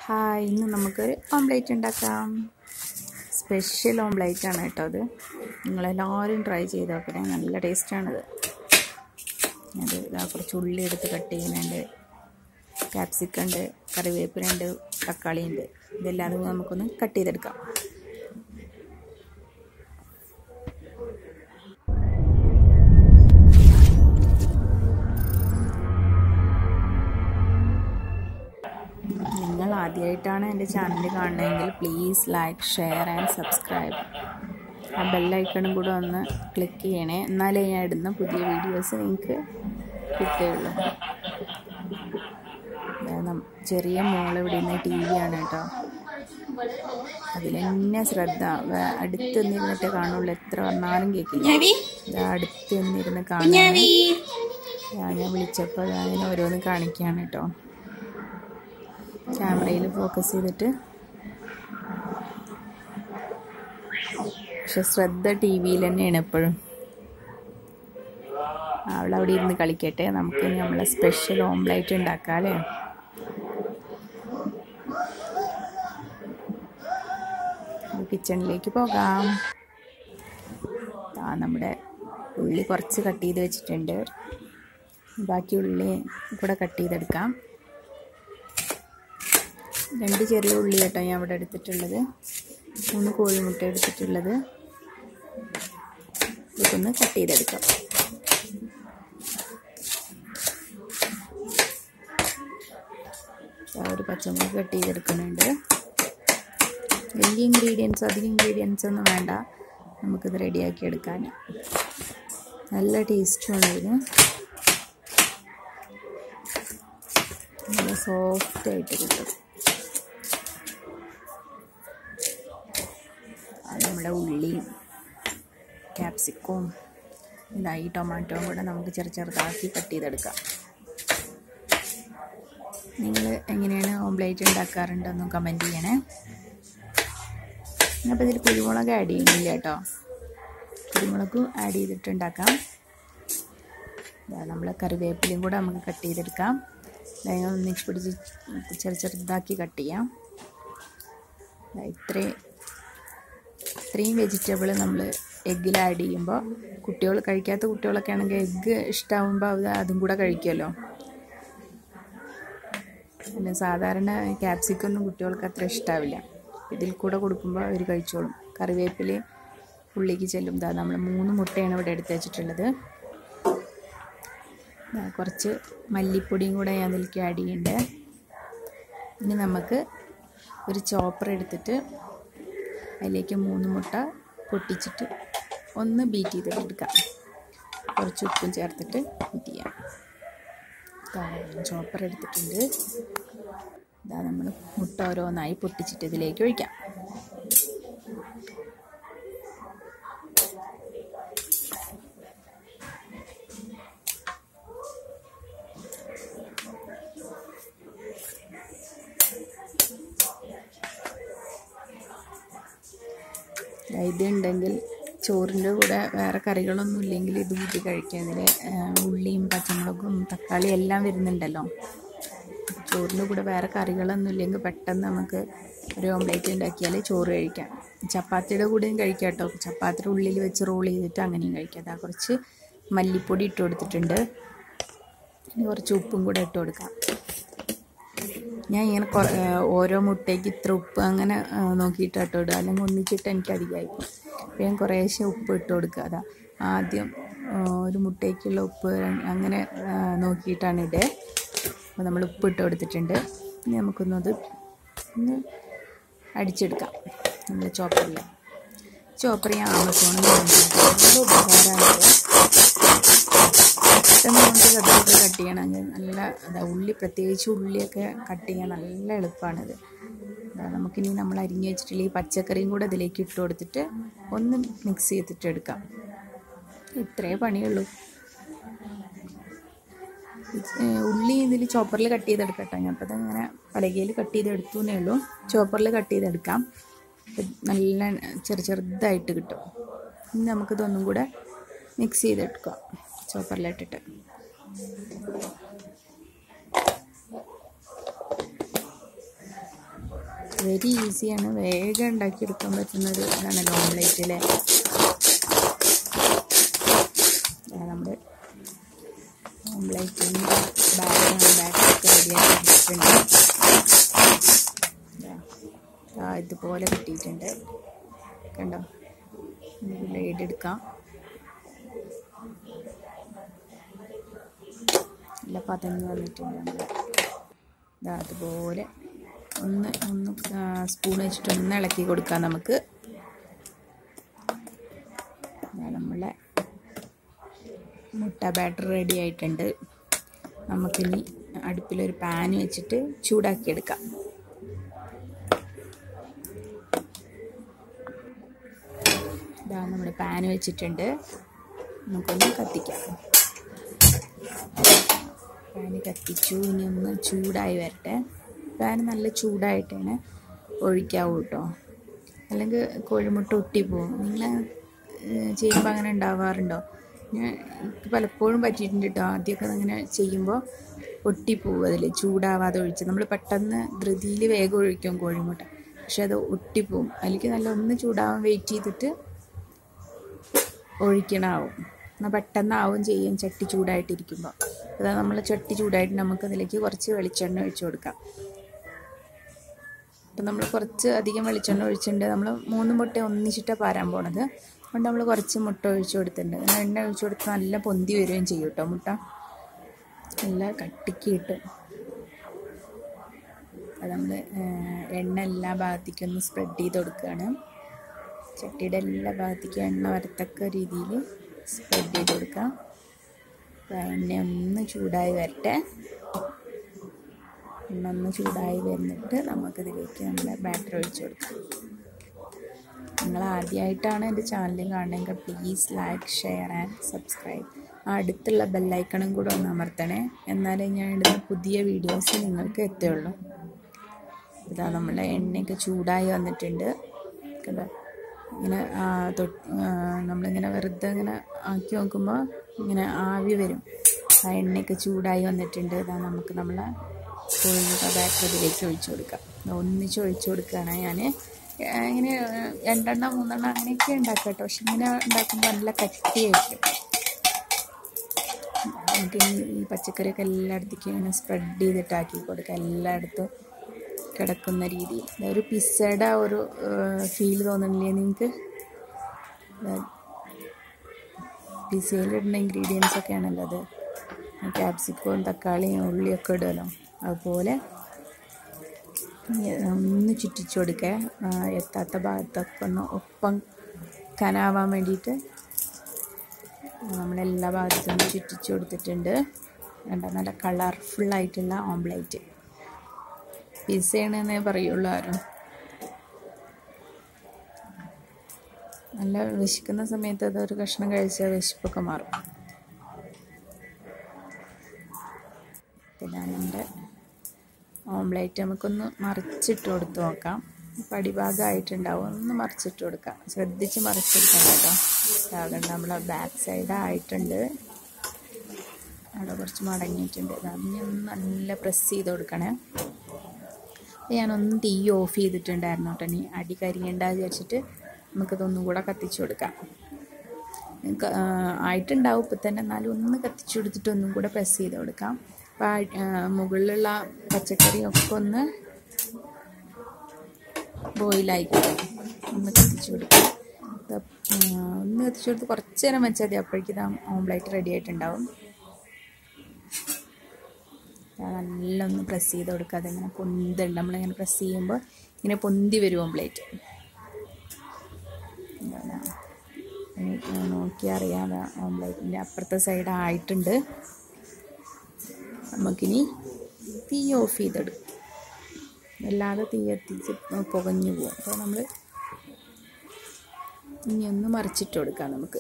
hi ഇന്ന് നമുക്കൊരു omelette ഉണ്ടാക്കാം സ്പെഷ്യൽ ഓംലേറ്റ് ആണ് കേട്ടോ അത് നിങ്ങളെല്ലാവരും ട്രൈ ചെയ്ത് നോക്കണേ നല്ല ടേസ്റ്റാണിത് അത് ഇതാ കുറച്ച് ഉള്ളി എടുത്ത് കട്ട് ചെയ്യുന്നുണ്ട് ക്യാപ്സിക്കം ഉണ്ട് കറിവേപ്പിലുണ്ട് തക്കാളി ഉണ്ട് ഇതെല്ലാം കൂടി നമുക്കൊന്ന് കട്ട് ചെയ്തെടുക്കാം നിങ്ങൾ ആദ്യമായിട്ടാണ് എൻ്റെ ചാനൽ കാണുന്നതെങ്കിൽ please like share and subscribe ആ ബെല്ലൈക്കണും കൂടെ ഒന്ന് ക്ലിക്ക് ചെയ്യണേ എന്നാലേ ഞാൻ ഇടുന്ന പുതിയ വീഡിയോസ് നിങ്ങൾക്ക് കിട്ടുകയുള്ളൂ ചെറിയ മോൾ ഇവിടെ നിന്ന് ടി വി ആണ് കേട്ടോ അതിലെന്നെ ശ്രദ്ധ അടുത്ത് നിന്നിരുന്നിട്ട് കാണുള്ളൂ എത്ര പറഞ്ഞാലും കേൾക്കില്ല ഇതാ അടുത്ത് നിന്നിരുന്ന് കാണാൻ ഞാൻ വിളിച്ചപ്പോൾ ഞാൻ ഓരോന്ന് കാണിക്കുകയാണ് കേട്ടോ ക്യാമറയിൽ ഫോക്കസ് ചെയ്തിട്ട് പക്ഷെ ശ്രദ്ധ ടി വിയിൽ തന്നെയാണ് എപ്പോഴും അവളവിടെ ഇരുന്ന് കളിക്കട്ടെ നമുക്ക് നമ്മളെ സ്പെഷ്യൽ ഓംലേറ്റ് ഉണ്ടാക്കാം അല്ലേ കിച്ചണിലേക്ക് പോകാം ആ നമ്മുടെ ഉള്ളി കുറച്ച് കട്ട് ചെയ്ത് വെച്ചിട്ടുണ്ട് ബാക്കി ഉള്ളി കൂടെ കട്ട് ചെയ്തെടുക്കാം രണ്ട് ചെറിയ ഉള്ളി കേട്ടോ ഞാൻ ഇവിടെ എടുത്തിട്ടുള്ളത് മൂന്ന് കോഴിമുട്ട എടുത്തിട്ടുള്ളത് ഇതൊന്ന് കട്ട് ചെയ്തെടുക്കാം ഒരു പച്ചമുളക് കട്ട് ചെയ്തെടുക്കുന്നുണ്ട് വലിയ ഇൻഗ്രീഡിയൻസ് അധികം ഇൻഗ്രീഡിയൻസ് ഒന്നും വേണ്ട നമുക്കിത് റെഡിയാക്കി എടുക്കാൻ നല്ല ടേസ്റ്റുമാണ് ഇതിന് നല്ല സോഫ്റ്റ് ആയിട്ട് കിട്ടും നമ്മുടെ ഉള്ളിയും ക്യാപ്സിക്കവും ഇതായി ടൊമാറ്റോയും കൂടെ നമുക്ക് ചെറു ചെറുതാക്കി കട്ട് ചെയ്തെടുക്കാം നിങ്ങൾ എങ്ങനെയാണ് ഓംലേറ്റ് ഉണ്ടാക്കാറുണ്ടെന്നും കമൻറ്റ് ചെയ്യണേ അപ്പോൾ ഇതിൽ കുരുമുളക് ആഡ് ചെയ്യുന്നില്ല കേട്ടോ കുരുമുളക് ആഡ് ചെയ്തിട്ടുണ്ടാക്കാം നമ്മൾ കറിവേപ്പിലയും കൂടെ നമുക്ക് കട്ട് ചെയ്തെടുക്കാം തേങ്ങ മിക്സ് പിടിച്ച് ചെറു ചെറുതാക്കി കട്ട് ചെയ്യാം ഇത്രയും ഇത്രയും വെജിറ്റബിൾ നമ്മൾ എഗ്ഗിൽ ആഡ് ചെയ്യുമ്പോൾ കുട്ടികൾ കഴിക്കാത്ത കുട്ടികളൊക്കെ ആണെങ്കിൽ എഗ്ഗ് ഇഷ്ടമാകുമ്പോൾ അത് അതും കൂടെ കഴിക്കുമല്ലോ പിന്നെ സാധാരണ ക്യാപ്സിക്കൊന്നും കുട്ടികൾക്ക് അത്ര ഇഷ്ടാവില്ല ഇതിൽ കൂടെ കൊടുക്കുമ്പോൾ അവർ കഴിച്ചോളും കറിവേപ്പില ഉള്ളിക്ക് ചെല്ലും ഇതാ നമ്മൾ മൂന്ന് മുട്ടയാണ് ഇവിടെ എടുത്ത് വെച്ചിട്ടുള്ളത് കുറച്ച് മല്ലിപ്പൊടിയും കൂടെ ഞാൻ അതിലേക്ക് ആഡ് ചെയ്യണ്ടേ ഇനി നമുക്ക് ഒരു ചോപ്പർ എടുത്തിട്ട് അതിലേക്ക് മൂന്ന് മുട്ട പൊട്ടിച്ചിട്ട് ഒന്ന് ബീറ്റ് ചെയ്തിട്ടെടുക്കാം കുറച്ച് ഉപ്പും ചേർത്തിട്ട് ബീറ്റ് ചെയ്യാം ചോപ്പർ എടുത്തിട്ടുണ്ട് ഇതാ നമ്മൾ മുട്ട ഓരോന്നായി പൊട്ടിച്ചിട്ട് ഇതിലേക്ക് ഒഴിക്കാം ഇതുണ്ടെങ്കിൽ ചോറിൻ്റെ കൂടെ വേറെ കറികളൊന്നും ഇല്ലെങ്കിൽ ഇത് കൂട്ടി കഴിക്കാം ഇതിൽ ഉള്ളിയും പച്ചമുളകും തക്കാളിയും എല്ലാം വരുന്നുണ്ടല്ലോ ചോറിൻ്റെ കൂടെ വേറെ കറികളൊന്നും ഇല്ലെങ്കിൽ പെട്ടെന്ന് നമുക്ക് ഒരു ഓംലേറ്റ് ഉണ്ടാക്കിയാൽ ചോറ് കഴിക്കാം ചപ്പാത്തിയുടെ കൂടെയും കഴിക്കാം കേട്ടോ ചപ്പാത്തിയുടെ ഉള്ളിൽ വെച്ച് റോൾ ചെയ്തിട്ട് അങ്ങനെയും കഴിക്കാം അതാ കുറച്ച് മല്ലിപ്പൊടി ഇട്ട് കൊടുത്തിട്ടുണ്ട് ഇനി കുറച്ച് ഉപ്പും കൂടെ ഇട്ട് കൊടുക്കാം ഞാൻ ഇങ്ങനെ ഓരോ മുട്ടയ്ക്ക് ഇത്ര ഉപ്പ് അങ്ങനെ നോക്കിയിട്ട് ഇട്ട് ഇടുക അല്ലെങ്കിൽ ഒന്നിച്ചിട്ട് എനിക്ക് അധികമായിപ്പോൾ അപ്പോൾ ഞാൻ കുറേശ്ശെ ഉപ്പ് ഇട്ട് കൊടുക്കുക അതാ ആദ്യം ഒരു മുട്ടയ്ക്കുള്ള ഉപ്പ് അങ്ങനെ നോക്കിയിട്ടാണ് ഇടുക അപ്പോൾ നമ്മൾ ഉപ്പ് ഇട്ട് കൊടുത്തിട്ടുണ്ട് ഇനി നമുക്കൊന്നത് ഒന്ന് അടിച്ചെടുക്കാം നമ്മൾ ചോപ്പറിൽ ചോപ്പർ ഞാൻ ആമസോണിൽ നല്ല ഉപകാരമാണ് പെട്ടെന്ന് നമുക്ക് കറിവേപ്പില കട്ട് ചെയ്യണമെങ്കിൽ നല്ല അതാ ഉള്ളി പ്രത്യേകിച്ച് ഉള്ളിയൊക്കെ കട്ട് ചെയ്യാൻ നല്ല എളുപ്പമാണിത് നമുക്കിനി നമ്മൾ അരിഞ്ഞ് വെച്ചിട്ടുള്ള ഈ പച്ചക്കറിയും കൂടെ ഇതിലേക്ക് ഇട്ട് കൊടുത്തിട്ട് ഒന്ന് മിക്സ് ചെയ്തിട്ട് എടുക്കാം ഇത്രേ പണിയുള്ളൂ ഉള്ളി ഇതിൽ ചോപ്പറിൽ കട്ട് ചെയ്തെടുക്കട്ടെ ഞാൻ അപ്പോൾ ഇങ്ങനെ പലകയിൽ കട്ട് ചെയ്തെടുത്തു എന്നേ ഉള്ളൂ ചോപ്പറിൽ കട്ട് ചെയ്തെടുക്കാം നല്ല ചെറു ചെറുതായിട്ട് കിട്ടും ഇനി നമുക്കിതൊന്നും കൂടെ മിക്സ് ചെയ്തെടുക്കാം ചോപ്പറിലിട്ടിട്ട് വെരി ഈസിയാണ് വേഗം ഉണ്ടാക്കിയെടുക്കാൻ പറ്റുന്നൊരു ഇതാണല്ലോ ഓംലേറ്റ് അല്ലേ നമ്മുടെ ഓംലേറ്റിൻ്റെ ബാഗ് ബാഗൊക്കെ റെഡിയാക്കി എടുത്തിട്ടുണ്ട് ദാ ഇതുപോലെ കിട്ടിയിട്ടുണ്ട് കണ്ടോ ബ്ലേഡ് എടുക്കാം നല്ല പതഞ്ഞ് വന്നിട്ടുണ്ട് നമ്മുടെ ഇതാ അതുപോലെ ഒന്ന് ഒന്ന് സ്പൂൺ വെച്ചിട്ട് ഒന്ന് ഇളക്കി കൊടുക്കാം നമുക്ക് നമ്മളെ മുട്ട ബാറ്റർ റെഡി ആയിട്ടുണ്ട് നമുക്കിനി അടുപ്പിലൊരു പാൻ വെച്ചിട്ട് ചൂടാക്കിയെടുക്കാം ഇതാ നമ്മൾ പാൻ വെച്ചിട്ടുണ്ട് നമുക്കൊന്ന് കത്തിക്കാം പാൻ കത്തിച്ചു ഇനി ഒന്ന് ചൂടായി വരട്ടെ പാൻ നല്ല ചൂടായിട്ടാണ് ഒഴിക്കാവൂ കേട്ടോ അല്ലെങ്കിൽ കോഴിമുട്ട ഒട്ടിപ്പോവും നിങ്ങൾ ചെയ്യുമ്പോൾ അങ്ങനെ ഉണ്ടാവാറുണ്ടോ ഞാൻ പലപ്പോഴും പറ്റിയിട്ടുണ്ട് കേട്ടോ ആദ്യമൊക്കെ അങ്ങനെ ചെയ്യുമ്പോൾ ഒട്ടിപ്പോവും അതിൽ ചൂടാവാതെ ഒഴിച്ച് നമ്മൾ പെട്ടെന്ന് ധൃതിയിൽ വേഗം ഒഴിക്കും കോഴിമുട്ട പക്ഷെ അത് ഒട്ടിപ്പോവും അതിലേക്ക് നല്ല ഒന്ന് ചൂടാവാൻ വെയിറ്റ് ചെയ്തിട്ട് ഒഴിക്കണാവും എന്നാൽ പെട്ടെന്നാവും ചെയ്യും ചട്ടി ചൂടായിട്ടിരിക്കുമ്പോൾ അതാ നമ്മൾ ചട്ടി ചൂടായിട്ട് നമുക്ക് അതിലേക്ക് കുറച്ച് വെളിച്ചെണ്ണ ഒഴിച്ചു കൊടുക്കാം അപ്പം നമ്മൾ കുറച്ച് അധികം വെളിച്ചെണ്ണ ഒഴിച്ചിട്ടുണ്ട് നമ്മൾ മൂന്ന് മുട്ട ഒന്നിച്ചിട്ടാണ് പാരാൻ പോണത് അതുകൊണ്ട് നമ്മൾ കുറച്ച് മുട്ട ഒഴിച്ചു കൊടുത്തിട്ടുണ്ട് അങ്ങനെ എണ്ണ ഒഴിച്ചു കൊടുത്ത് നല്ല പൊന്തി വരികയും ചെയ്യും കേട്ടോ മുട്ട നല്ല കട്ടിക്ക് കിട്ടും അത് നമ്മൾ എണ്ണ എല്ലാ ഭാഗത്തേക്കും ഒന്ന് സ്പ്രെഡ് ചെയ്ത് കൊടുക്കുകയാണ് ചട്ടിയുടെ എല്ലാ ഭാഗത്തേക്കും എണ്ണ വരത്തക്ക രീതിയിൽ സ്പ്രെഡ് ചെയ്ത് കൊടുക്കാം എണ്ണ ഒന്ന് ചൂടായി വരട്ടെ എണ്ണ ഒന്ന് ചൂടായി വരുന്നിട്ട് നമുക്കിതിലേക്ക് നമ്മുടെ ബാറ്റർ ഒഴിച്ച് കൊടുക്കാം നിങ്ങൾ ആദ്യമായിട്ടാണ് എൻ്റെ ചാനൽ കാണണമെങ്കിൽ please like share and subscribe ആ അടുത്തുള്ള ബെല്ലൈക്കണും കൂടെ ഒന്ന് അമർത്തണേ എന്നാലേ ഞാൻ ഇടുന്ന പുതിയ വീഡിയോസ് നിങ്ങൾക്ക് എത്തുള്ളൂ ഇതാ നമ്മളെ എണ്ണയൊക്കെ ചൂടായി വന്നിട്ടുണ്ട് കണ്ടോ ഇങ്ങനെ തൊട്ട് നമ്മളിങ്ങനെ വെറുതെ ഇങ്ങനെ ആക്കി നോക്കുമ്പോൾ ഇങ്ങനെ ആവി വരും ആ എണ്ണയൊക്കെ ചൂടായി വന്നിട്ടുണ്ട് ഇതാ നമുക്ക് നമ്മളെ കോഴിമുട്ട ബാറ്റർ ഇതിലേക്ക് ഒഴിച്ചു കൊടുക്കാം ഒന്നിച്ച് ഒഴിച്ചു കൊടുക്കുകയാണ് ഞാൻ ഇങ്ങനെ രണ്ടെണ്ണം മൂന്നെണ്ണം അങ്ങനെയൊക്കെ ഉണ്ടാക്കാം കേട്ടോ പക്ഷെ ഇങ്ങനെ ഉണ്ടാക്കുമ്പോൾ നല്ല കട്ടിയായിരിക്കും നമുക്ക് ഈ പച്ചക്കറിയൊക്കെ എല്ലായിടത്തേക്കും ഇങ്ങനെ സ്പ്രെഡ് ചെയ്തിട്ടാക്കി കൊടുക്കാം എല്ലായിടത്തും കിടക്കുന്ന രീതിയിൽ ഒരു പിസ്സയുടെ ഒരു ഫീൽ തോന്നുന്നില്ലേ നിങ്ങൾക്ക് പിസ്സയിലിടുന്ന ഇൻഗ്രീഡിയൻസ് ഒക്കെ ആണല്ലോ അത് ക്യാപ്സിക്കവും തക്കാളിയും ഉള്ളിയൊക്കെ ഇടുമല്ലോ അതുപോലെ ഒന്ന് ചുറ്റിച്ചു കൊടുക്കുക എത്താത്ത ഭാഗത്തൊക്കെ ഒന്ന് ഒപ്പം കനാവാൻ വേണ്ടിയിട്ട് നമ്മളെല്ലാ ഭാഗത്തും ചുറ്റിച്ചു കൊടുത്തിട്ടുണ്ട് കണ്ട നല്ല കളർഫുള്ളായിട്ടുള്ള ഓംലേറ്റ് പിസ്സയാണെന്നേ പറയുള്ളൂ ആരും നല്ല വിശക്കുന്ന സമയത്ത് അതൊരു കഷ്ണം കഴിച്ചാൽ വിശപ്പൊക്കെ മാറും പിന്നെ നമ്മുടെ ഓംലേറ്റ് നമുക്കൊന്ന് മറിച്ചിട്ട് കൊടുത്ത് നോക്കാം പടിഭാഗമായിട്ടുണ്ടാവും ഒന്ന് മറിച്ചിട്ട് കൊടുക്കാം ശ്രദ്ധിച്ച് മറിച്ചെടുക്കണം കേട്ടോ അതുകൊണ്ട് നമ്മളെ ബാക്ക് സൈഡ് ആയിട്ടുണ്ട് അവിടെ കുറച്ച് മടങ്ങിയിട്ടുണ്ട് അതിനെ ഒന്ന് നല്ല പ്രസ് ചെയ്ത് കൊടുക്കണേ ഞാനൊന്ന് തീ ഓഫ് ചെയ്തിട്ടുണ്ടായിരുന്നു കേട്ടോ ഇനി അടി കരിയണ്ട വിചാരിച്ചിട്ട് നമുക്കിതൊന്നും കൂടെ കത്തിച്ചു കൊടുക്കാം ആയിട്ടുണ്ടാവും ഇപ്പം തന്നെ എന്നാലും ഒന്ന് കത്തിച്ചു കൊടുത്തിട്ട് ഒന്നും കൂടെ പ്രസ് ചെയ്ത് കൊടുക്കാം അപ്പം മുകളിലുള്ള പച്ചക്കറിയൊക്കെ ഒന്ന് ബോയിലായിക്കോട്ടെ ഒന്ന് കത്തിച്ചു കൊടുക്കാം ഒന്ന് കത്തിച്ചു കൊടുത്ത് കുറച്ച് നേരം വെച്ചാൽ മതി അപ്പോഴേക്കും ഇത് ഓംലേറ്റ് റെഡി ആയിട്ടുണ്ടാവും നല്ല ഒന്ന് പ്രസ് ചെയ്ത് കൊടുക്കുക അതിങ്ങനെ പൊന്തുണ്ട് നമ്മളിങ്ങനെ പ്രസ് ചെയ്യുമ്പോൾ ഇങ്ങനെ പൊന്തി വരും ഓംലേറ്റ് നോക്കിയാൽ അറിയാം ഓംലേറ്റിൻ്റെ അപ്പുറത്തെ സൈഡ് ആയിട്ടുണ്ട് നമുക്കിനി തീ ഓഫ് ചെയ്തെടുക്കും വല്ലാതെ തീ എത്തിച്ച് പുകഞ്ഞു പോകും അപ്പോൾ നമ്മൾ ഇനി ഒന്ന് മറിച്ചിട്ട് കൊടുക്കാം നമുക്ക്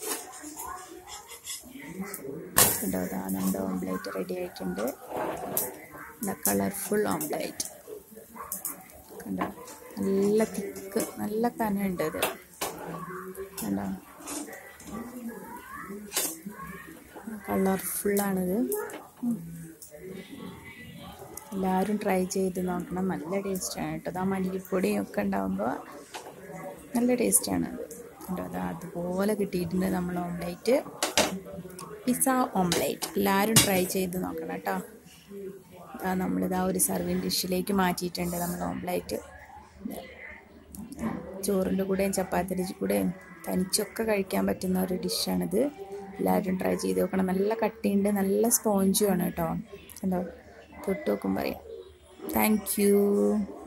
കണ്ടോ അതാ നമ്മുടെ ഓംലേറ്റ് റെഡി ആയിട്ടുണ്ട് നല്ല കളർഫുൾ ഓംലേറ്റ് കണ്ടോ നല്ല തിക്ക് നല്ല കനയുണ്ട് ഇത് കണ്ടോ കളർഫുള്ളാണിത് എല്ലാവരും ട്രൈ ചെയ്ത് നോക്കണം നല്ല ടേസ്റ്റാണ് കേട്ടോ അത് ആ മല്ലിപ്പൊടിയും ഒക്കെ ഉണ്ടാകുമ്പോൾ നല്ല ടേസ്റ്റാണ് അത് കണ്ടോ അത് അതുപോലെ കിട്ടിയിട്ടുണ്ട് നമ്മൾ ഓംലേറ്റ് പിസ്സ ഓംലേറ്റ് എല്ലാവരും ട്രൈ ചെയ്ത് നോക്കണം കേട്ടോ ഇതാ നമ്മളിതാ ഒരു സർവിങ് ഡിഷിലേക്ക് മാറ്റിയിട്ടുണ്ട് നമ്മൾ ഓംലേറ്റ് ചോറിൻ്റെ കൂടെയും ചപ്പാത്തിൻ്റെ കൂടെയും തനിച്ചൊക്കെ കഴിക്കാൻ പറ്റുന്ന ഒരു ഡിഷാണിത് എല്ലാവരും ട്രൈ ചെയ്ത് നോക്കണം നല്ല കട്ടിയുണ്ട് നല്ല സ്പോഞ്ചുമാണ് കേട്ടോ എന്തോ തൊട്ട് നോക്കുമ്പോൾ അറിയാം താങ്ക് യു